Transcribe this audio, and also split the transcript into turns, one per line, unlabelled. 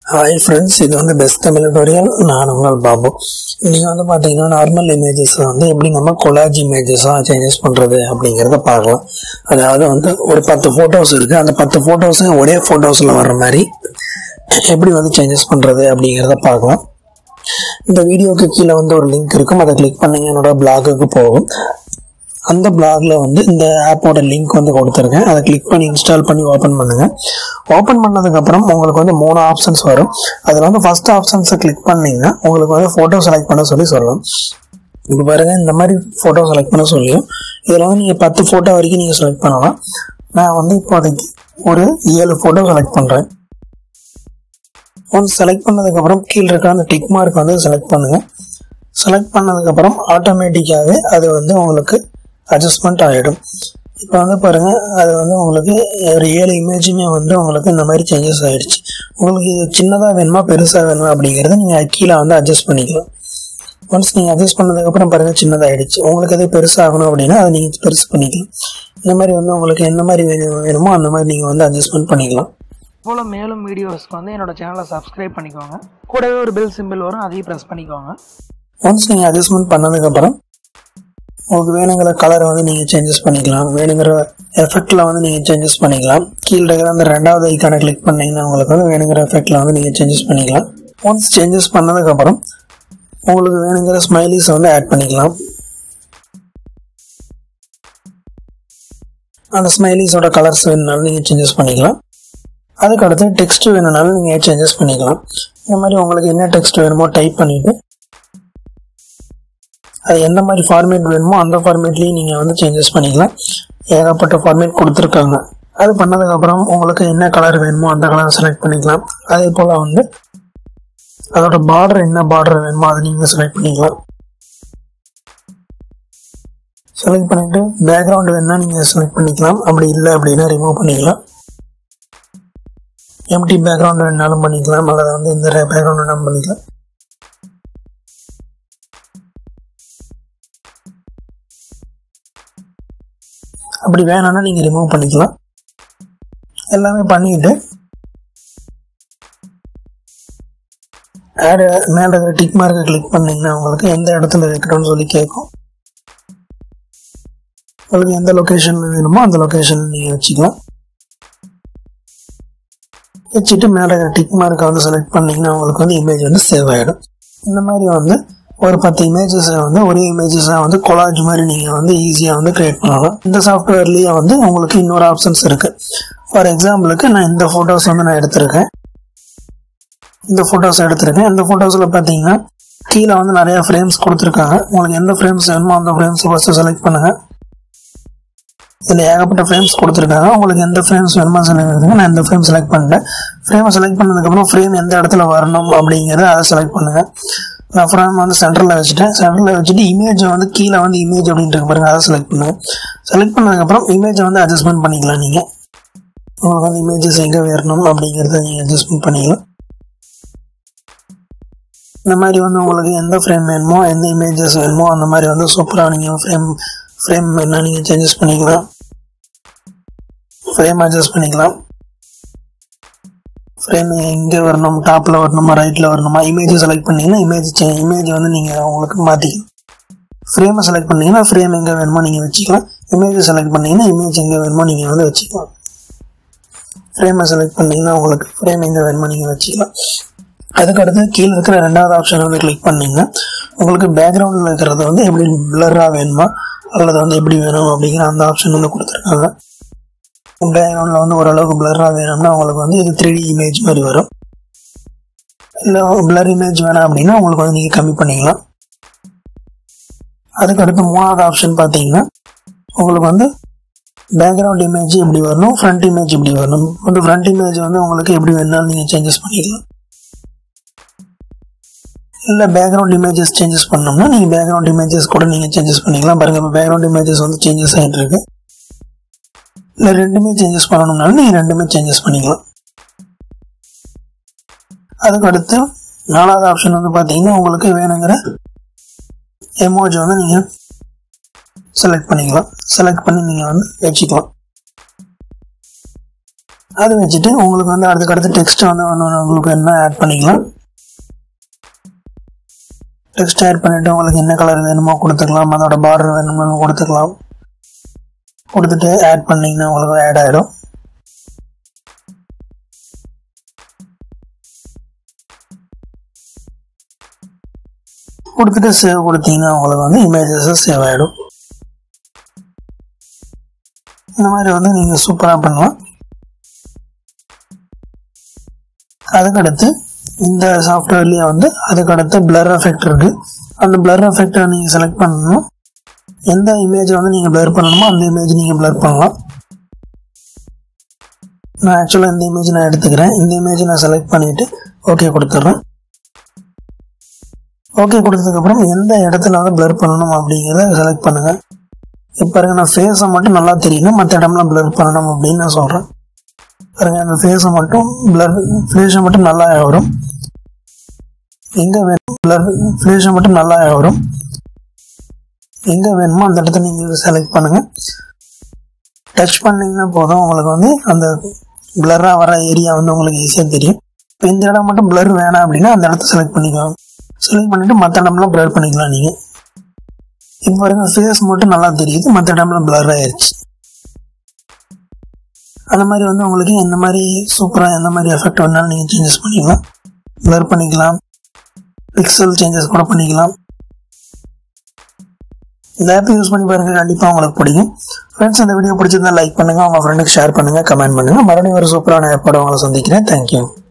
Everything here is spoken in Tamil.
ஹாய் ஃப்ரெண்ட்ஸ் இது வந்து பெஸ்ட் தமிழ் tutorial நான் உங்கள் பாபு நீங்கள் வந்து பார்த்தீங்கன்னா நார்மல் இமேஜஸில் வந்து எப்படி நம்ம கொலாஜ் இமேஜஸாக சேஞ்சஸ் பண்ணுறது அப்படிங்கிறத பார்க்கலாம் அதாவது வந்து ஒரு பத்து ஃபோட்டோஸ் இருக்குது அந்த பத்து ஃபோட்டோஸும் ஒரே ஃபோட்டோஸில் வர்ற மாதிரி எப்படி வந்து சேஞ்சஸ் பண்ணுறது அப்படிங்கிறத பார்க்கலாம் இந்த வீடியோக்கு கீழே வந்து ஒரு லிங்க் இருக்கும் அதை கிளிக் பண்ணீங்க என்னோட பிளாகுக்கு போகும் அந்த பிளாக்ல வந்து இந்த ஆப்போட லிங்க் வந்து கொடுத்துருக்கேன் அதை கிளிக் பண்ணி இன்ஸ்டால் பண்ணி ஓப்பன் பண்ணுங்க ஓப்பன் பண்ணதுக்கப்புறம் உங்களுக்கு வந்து மூணு ஆப்ஷன்ஸ் வரும் அதில் வந்து ஃபர்ஸ்ட் ஆப்ஷன்ஸை கிளிக் பண்ணீங்கன்னா உங்களுக்கு வந்து ஃபோட்டோ செலக்ட் பண்ண சொல்லி சொல்லலாம் இப்போ பாருங்க இந்த மாதிரி ஃபோட்டோ செலக்ட் பண்ண சொல்லியும் இதில் வந்து நீங்கள் பத்து ஃபோட்டோ வரைக்கும் நீங்கள் செலக்ட் பண்ணலாம் நான் வந்து இப்போதைக்கு ஒரு ஏழு ஃபோட்டோ செலக்ட் பண்ணுறேன் ஒன்ஸ் செலக்ட் பண்ணதுக்கப்புறம் கீழே இருக்க அந்த டிக் மார்க் வந்து செலக்ட் பண்ணுங்கள் செலக்ட் பண்ணதுக்கப்புறம் ஆட்டோமேட்டிக்காகவே அது வந்து உங்களுக்கு அட்ஜஸ்ட்மெண்ட் ஆகிடும் இப்போ வந்து பாருங்கள் அது வந்து உங்களுக்கு ஒரு ஏழு இமேஜுமே வந்து உங்களுக்கு இந்த மாதிரி சேஞ்சஸ் ஆகிடுச்சு உங்களுக்கு இது சின்னதாக வேணுமா பெருசாக வேணுமா அப்படிங்கிறத நீங்கள் கீழே வந்து அட்ஜஸ்ட் பண்ணிக்கலாம் ஒன்ஸ் நீங்கள் அட்ஜஸ்ட் பண்ணதுக்கப்புறம் பாருங்கள் சின்னதாகிடுச்சு உங்களுக்கு எது பெருசாகணும் அப்படின்னா அதை நீங்கள் பெருசு பண்ணிக்கலாம் இந்த மாதிரி வந்து உங்களுக்கு எந்த மாதிரி வேணும் வேணுமோ அந்த மாதிரி நீங்கள் வந்து அட்ஜஸ்ட்மெண்ட் பண்ணிக்கலாம்
போல் மேலும் வீடியோஸ்க்கு வந்து என்னோட சேனலை சப்ஸ்கிரைப் பண்ணிக்கோங்க கூடவே ஒரு பெல் சிம்பிள் வரும் அதையும் ப்ரெஸ் பண்ணிக்கோங்க
ஒன்ஸ் நீங்கள் அட்ஜஸ்ட்மெண்ட் பண்ணதுக்கப்புறம் உங்களுக்கு வேணுங்கிற கலரை வந்து நீங்கள் சேஞ்சஸ் பண்ணிக்கலாம் வேணுங்கிற எஃபெக்டில் வந்து நீங்கள் சேஞ்சஸ் பண்ணிக்கலாம் கீழே இருக்கிற அந்த ரெண்டாவது ஐக்கானை கிளிக் பண்ணீங்கன்னா உங்களுக்கு வந்து வேணுங்கிற எஃபெக்டில் வந்து நீங்கள் சேஞ்சஸ் பண்ணிக்கலாம் ஒன்ஸ் சேஞ்சஸ் பண்ணதுக்கப்புறம் உங்களுக்கு வேணுங்கிற ஸ்மைலிஸ் வந்து ஆட் பண்ணிக்கலாம் அந்த ஸ்மைலிஸோட கலர்ஸ் வேணுனாலும் நீங்கள் சேஞ்சஸ் பண்ணிக்கலாம் அதுக்கு அடுத்து டெக்ஸ்ட் வேணும்னாலும் நீங்கள் சேஞ்சஸ் பண்ணிக்கலாம் இந்த மாதிரி உங்களுக்கு என்ன டெக்ஸ்ட் வேணுமோ டைப் பண்ணிவிட்டு அது எந்த மாதிரி ஃபார்மேட் வேணுமோ அந்த ஃபார்மேட்லேயும் நீங்கள் வந்து சேஞ்சஸ் பண்ணிக்கலாம் ஏகப்பட்ட ஃபார்மேட் கொடுத்துருக்காங்க அது பண்ணதுக்கப்புறம் உங்களுக்கு என்ன கலர் வேணுமோ அந்த கலர் செலக்ட் பண்ணிக்கலாம் அதே போல் வந்து அதோட பார்டர் என்ன பார்டர் வேணுமோ அதை நீங்கள் செலக்ட் பண்ணிக்கலாம் செலக்ட் பண்ணிவிட்டு பேக்ரவுண்ட் வேணுன்னா நீங்கள் செலக்ட் பண்ணிக்கலாம் அப்படி இல்லை அப்படின்னா ரிமூவ் பண்ணிக்கலாம் எம்டி பேக்ரவுண்ட் வேணாலும் பண்ணிக்கலாம் அல்லது வந்து இந்த பேக்ரவுண்ட் வேணாலும் பண்ணிக்கலாம் அப்படி வேணாம்னா நீங்கள் ரிமூவ் பண்ணிக்கலாம் எல்லாமே பண்ணிட்டு ஆடு மேலே இருக்கிற டிக் மார்க்கை கிளிக் பண்ணீங்கன்னா உங்களுக்கு எந்த இடத்துல வைக்கணும்னு சொல்லி கேட்கும் உங்களுக்கு எந்த லொக்கேஷன் வேணுமோ அந்த லொக்கேஷன் நீங்கள் வச்சுக்கலாம் வச்சுட்டு மேலே இருக்கிற டிக் மார்க்கை வந்து செலக்ட் பண்ணீங்கன்னா உங்களுக்கு வந்து இமேஜ் வந்து சேவ் ஆகிடும் இந்த மாதிரி வந்து ஒரு பத்து இமேஜஸை வந்து ஒரே இமேஜஸாக வந்து கொலாஜ் மாதிரி நீங்கள் வந்து ஈஸியாக வந்து க்ரியேட் பண்ணலாம் இந்த சாஃப்ட்வேர்லேயே வந்து உங்களுக்கு இன்னொரு ஆப்ஷன்ஸ் இருக்குது ஃபார் எக்ஸாம்பிளுக்கு நான் இந்த ஃபோட்டோஸ் வந்து நான் எடுத்திருக்கேன் இந்த ஃபோட்டோஸ் எடுத்திருக்கேன் இந்த ஃபோட்டோஸில் பார்த்தீங்கன்னா கீழே வந்து நிறையா ஃப்ரேம்ஸ் கொடுத்துருக்காங்க உங்களுக்கு எந்த ஃப்ரேம்ஸ் வேணுமோ அந்த ஃப்ரேம்ஸ் ஃபஸ்ட்டு செலக்ட் பண்ணுங்கள் இதில் ஏகப்பட்ட ஃப்ரேம்ஸ் கொடுத்துருக்காங்க உங்களுக்கு எந்த ஃப்ரேம்ஸ் வேணுமோ செலக்ட் நான் இந்த ஃப்ரேம் செலக்ட் பண்ணிட்டேன் ஃப்ரேமை செலக்ட் பண்ணதுக்கப்புறம் ஃப்ரேம் எந்த இடத்துல வரணும் அப்படிங்கிறத அதை செலக்ட் பண்ணுங்கள் நான் ஃப்ரேம் வந்து சென்டரில் வச்சுட்டேன் சென்டரில் வச்சுட்டு இமேஜை வந்து கீழே வந்து இமேஜ் அப்படின்ட்டு இருக்கு பாருங்க அதை செலக்ட் பண்ணுங்கள் செலக்ட் பண்ணதுக்கப்புறம் இமேஜை வந்து அட்ஜஸ்ட்மெண்ட் பண்ணிக்கலாம் நீங்கள் உங்களுக்கு வந்து இமேஜஸ் எங்கே வரணும் அப்படிங்கிறத நீங்கள் அட்ஜஸ்ட்மெண்ட் பண்ணிக்கலாம் இந்த மாதிரி வந்து உங்களுக்கு எந்த ஃப்ரேம் வேணுமோ எந்த இமேஜஸ் வேணுமோ அந்த மாதிரி வந்து சூப்பராக நீங்கள் ஃப்ரேம் ஃப்ரேம் வேணால் நீங்கள் சேஞ்சஸ் பண்ணிக்கலாம் ஃப்ரேம் அட்ஜஸ்ட் பண்ணிக்கலாம் ஃப்ரேம் எங்கே வரணும் டாப்பில் வரணுமா ரைட்டில் வரணுமா இமேஜ் செலக்ட் பண்ணிங்கன்னா இமேஜ் இமேஜ் வந்து நீங்கள் உங்களுக்கு மாற்றிக்கலாம் ஃப்ரேமை செலக்ட் பண்ணிங்கன்னா ஃப்ரேம் எங்கே வேணுமோ நீங்கள் வச்சுக்கலாம் இமேஜ் செலக்ட் பண்ணிங்கன்னா இமேஜ் எங்கே வேணுமோ நீங்கள் வந்து வச்சுக்கலாம் ஃப்ரேமை செலக்ட் பண்ணிங்கன்னா உங்களுக்கு ஃப்ரேம் எங்கே வேணுமோ நீங்கள் வச்சுக்கலாம் அதுக்கடுத்து கீழே இருக்கிற ரெண்டாவது ஆப்ஷன் வந்து கிளிக் பண்ணிங்கன்னா உங்களுக்கு பேக்ரவுண்டில் இருக்கிறது வந்து எப்படி பிளராக வேணுமா அல்லது வந்து எப்படி வேணும் அப்படிங்கிற அந்த ஆப்ஷன் வந்து கொடுத்துருக்காங்க பேக்ரவுண்டில் வந்து ஓரளவுக்கு பிளராக வேணும்னா உங்களுக்கு வந்து இது த்ரீ டி இமேஜ் மாதிரி வரும் இல்லை பிளர் இமேஜ் வேணாம் அப்படின்னா உங்களுக்கு வந்து நீங்கள் கம்மி பண்ணிக்கலாம் அதுக்கடுத்து மூணாவது ஆப்ஷன் பார்த்தீங்கன்னா உங்களுக்கு வந்து பேக்ரவுண்ட் இமேஜ் எப்படி வரணும் ஃப்ரண்ட் இமேஜ் எப்படி வரணும் வந்து ஃப்ரண்ட் இமேஜ் வந்து உங்களுக்கு எப்படி வேணாலும் நீங்கள் சேஞ்சஸ் பண்ணிக்கலாம் இல்லை பேக்ரவுண்ட் இமேஜஸ் சேஞ்சஸ் பண்ணோம்னா நீங்கள் பேக்ரவுண்ட் இமேஜஸ் கூட நீங்கள் சேஞ்சஸ் பண்ணிக்கலாம் பாருங்கள் இப்போ பேக்ரவுண்ட் இமேஜஸ் வந்து சேஞ்சஸ் ஆகிட்டு இருக்கு இல்லை ரெண்டுமே சேஞ்சஸ் பண்ணணும்னாலும் நீங்கள் ரெண்டுமே சேஞ்சஸ் பண்ணிக்கலாம் அதுக்கு அடுத்து நாலாவது ஆப்ஷன் வந்து பார்த்தீங்கன்னா உங்களுக்கு வேணுங்கிற எமோஜி வந்து நீங்கள் செலக்ட் பண்ணிக்கலாம் செலக்ட் பண்ணி நீங்கள் வந்து வச்சுக்கலாம் அது வச்சுட்டு உங்களுக்கு வந்து அடுத்துக்கு அடுத்து டெக்ஸ்ட் வந்து ஒன்று உங்களுக்கு என்ன ஆட் பண்ணிக்கலாம் டெக்ஸ்ட் ஆட் பண்ணிவிட்டு உங்களுக்கு என்ன கலர் வேணுமோ கொடுத்துக்கலாம் அதோட பார்டர் வேணுமோ கொடுத்துக்கலாம் கொடுத்துட்டு ஆட் பண்ணிங்கன்னா உங்களுக்கு ஆட் ஆகிடும் கொடுத்துட்டு சேவ் கொடுத்தீங்கன்னா உங்களுக்கு வந்து இமேஜஸ் சேவ் ஆகிடும் இந்த மாதிரி வந்து நீங்கள் சூப்பராக பண்ணலாம் அதுக்கடுத்து இந்த சாஃப்ட்வேர்லேயே வந்து அதுக்கடுத்து பிளர் எஃபெக்ட் இருக்கு அந்த பிளர் எஃபெக்டை நீங்கள் செலக்ட் பண்ணணும் எந்த இமேஜை வந்து நீங்கள் பிளர் பண்ணணுமோ அந்த இமேஜ் நீங்கள் பிளர் பண்ணலாம் நான் ஆக்சுவலாக இந்த இமேஜ் நான் எடுத்துக்கிறேன் இந்த இமேஜ் நான் செலக்ட் பண்ணிவிட்டு ஓகே கொடுத்துட்றேன் ஓகே கொடுத்ததுக்கப்புறம் எந்த இடத்துல வந்து பிளர் பண்ணணும் அப்படிங்கிறத செலக்ட் பண்ணுங்கள் இப்போ பாருங்க நான் ஃபேஸை மட்டும் நல்லா தெரியணும் மற்ற இடம்லாம் பிளர் பண்ணணும் அப்படின்னு நான் சொல்கிறேன் பாருங்க அந்த ஃபேஸை மட்டும் பிளர் ஃபேஸை மட்டும் நல்லா வரும் எங்கே வேணும் பிளர் ஃபேஸை மட்டும் நல்லா வரும் எங்கே வேணுமோ அந்த இடத்த நீங்கள் செலக்ட் பண்ணுங்கள் டச் பண்ணிங்கன்னா போதும் உங்களுக்கு வந்து அந்த பிளராக வர ஏரியா வந்து உங்களுக்கு ஈஸியாக தெரியும் இப்போ இந்த இடம் மட்டும் பிளர் வேணாம் அப்படின்னா அந்த இடத்த செலக்ட் பண்ணிக்கலாம் செலக்ட் பண்ணிவிட்டு மற்ற இடம்லாம் பிளர் பண்ணிக்கலாம் நீங்கள் இப்போ பாருங்க ஃபேஸ் மட்டும் நல்லா தெரியுது மற்ற இடம்லாம் பிளர் ஆயிடுச்சு அந்த மாதிரி வந்து உங்களுக்கு எந்த மாதிரி சூப்பராக எந்த மாதிரி எஃபெக்ட் வேணாலும் நீங்கள் சேஞ்சஸ் பண்ணிக்கலாம் பிளர் பண்ணிக்கலாம் பிக்சல் சேஞ்சஸ் கூட பண்ணிக்கலாம் இந்த ஆப் யூஸ் பண்ணி பாருங்க கண்டிப்பாக உங்களுக்கு பிடிக்கும் ஃப்ரெண்ட்ஸ் இந்த வீடியோ பிடிச்சிருந்தா லைக் பண்ணுங்க உங்க ஃப்ரெண்டுக்கு ஷேர் பண்ணுங்க கமெண்ட் பண்ணுங்க மறுபடியும் ஒரு சூப்பரான ஆப்போட உங்களை சந்திக்கிறேன் தேங்க்யூ